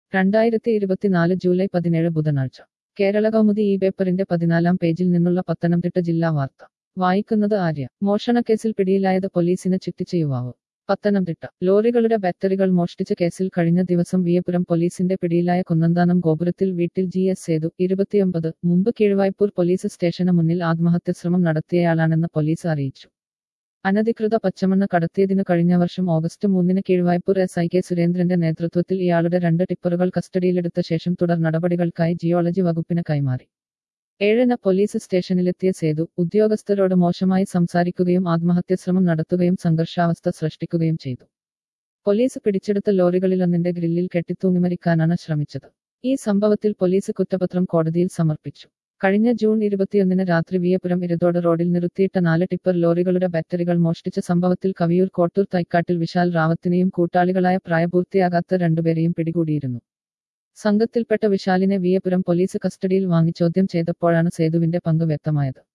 രണ്ടായിരത്തി ഇരുപത്തിനാല് ജൂലൈ പതിനേഴ് ബുധനാഴ്ച കേരള കൗമുദി ഈ പേപ്പറിന്റെ പതിനാലാം പേജിൽ നിന്നുള്ള പത്തനംതിട്ട ജില്ലാ വാർത്ത വായിക്കുന്നത് ആര്യ മോഷണക്കേസിൽ പിടിയിലായത് പോലീസിന് ചുറ്റിച്ച യുവാവ് പത്തനംതിട്ട ലോറികളുടെ ബാറ്ററികൾ മോഷ്ടിച്ച കേസിൽ കഴിഞ്ഞ ദിവസം വിയപുരം പോലീസിന്റെ പിടിയിലായ കുന്നന്താനം ഗോപുരത്തിൽ വീട്ടിൽ ജി എസ് സേതു ഇരുപത്തിയൊമ്പത് മുമ്പ് കീഴ്വായ്പൂർ പോലീസ് സ്റ്റേഷന് മുന്നിൽ ആത്മഹത്യശ്രമം നടത്തിയയാളാണെന്ന് പോലീസ് അറിയിച്ചു അനധികൃത പച്ചമണ്ണ് കടത്തിയതിനു കഴിഞ്ഞ വർഷം ഓഗസ്റ്റ് മൂന്നിന് കീഴ്വായ്പൂർ എസ് ഐ കെ സുരേന്ദ്രന്റെ നേതൃത്വത്തിൽ ഇയാളുടെ രണ്ട് ടിപ്പറുകൾ കസ്റ്റഡിയിലെടുത്ത ശേഷം തുടർ നടപടികൾക്കായി ജിയോളജി വകുപ്പിന് കൈമാറി ഏഴിന് പോലീസ് സ്റ്റേഷനിലെത്തിയ സേതു ഉദ്യോഗസ്ഥരോട് മോശമായി സംസാരിക്കുകയും ആത്മഹത്യശ്രമം നടത്തുകയും സംഘർഷാവസ്ഥ സൃഷ്ടിക്കുകയും ചെയ്തു പോലീസ് പിടിച്ചെടുത്ത ലോറികളിലൊന്നിന്റെ ഗ്രില്ലിൽ കെട്ടിത്തൂങ്ങിമരിക്കാനാണ് ശ്രമിച്ചത് ഈ സംഭവത്തിൽ പോലീസ് കുറ്റപത്രം കോടതിയിൽ സമർപ്പിച്ചു കഴിഞ്ഞ ജൂൺ ഇരുപത്തിയൊന്നിന് രാത്രി വിയപുരം ഇരുതോട് റോഡിൽ നിർത്തിയിട്ട നാല് ടിപ്പർ ലോറികളുടെ ബാറ്ററികൾ മോഷ്ടിച്ച സംഭവത്തിൽ കവിയൂർ കോട്ടൂർ തൈക്കാട്ടിൽ വിശാൽ റാവത്തിനെയും കൂട്ടാളികളായ പ്രായപൂർത്തിയാകാത്ത രണ്ടുപേരെയും പിടികൂടിയിരുന്നു സംഘത്തിൽപ്പെട്ട വിശാലിനെ വിയപുരം പോലീസ് കസ്റ്റഡിയിൽ വാങ്ങി ചോദ്യം ചെയ്തപ്പോഴാണ് സേതുവിന്റെ പങ്ക് വ്യക്തമായത്